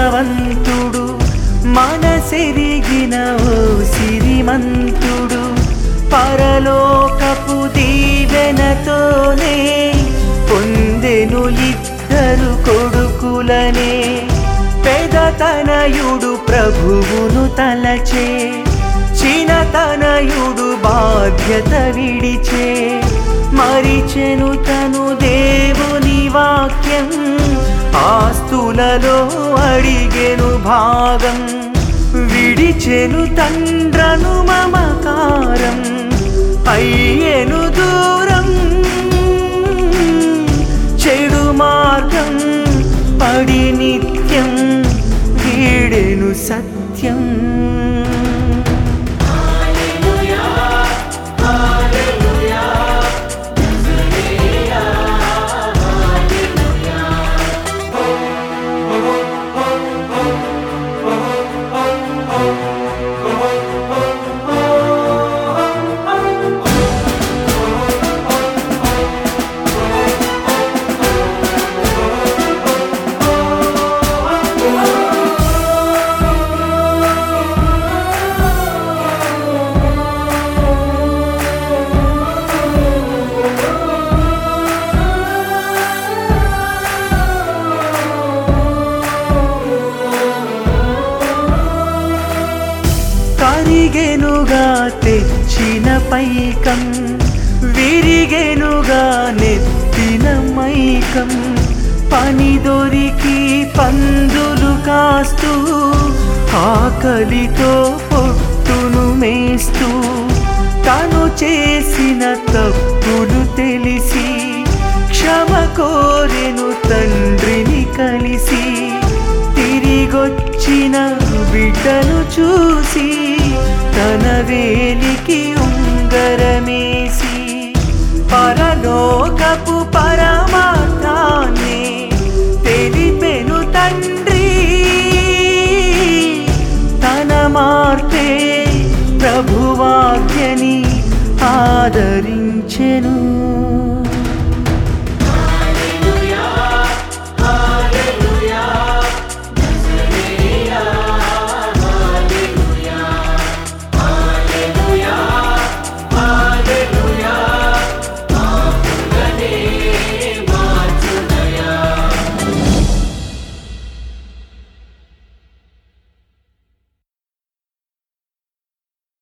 గుణవంతుడు మనసెరిగిన ఓ సిరిమంతుడు పరలోకపు దీవెనతోనే పొందెను ఇద్దరు కొడుకులనే పెదతనయుడు ప్రభువును తలచే చినతనయుడు బాధ్యత విడిచే మరిచెను తను దేవుని వాక్యం ఆస్తులలో అడిగెను భాగం విడిచెను తండ్రను మమకారం అయ్యెను దూరం చెడు మార్గం పడి నిత్యం వీడెను సత్యం కరిగెనుగా తెచ్చిన పైకం విరిగెనుగా నెత్తిన మైకం పని దొరికి పందులు కాస్తూ ఆకలితో పొట్టును మేస్తూ తను చేసిన తప్పులు తెలిసి క్షమ కోరెను తండ్రిని కలిసి తిరిగొచ్చిన బిడ్డను చూసి తన వేలికి ఉంగరమేసి పరలోకపు పరమార్థాన్ని తెలిపెను తండ్రి తన మార్పే ప్రభువాక్యని ఆదరించెను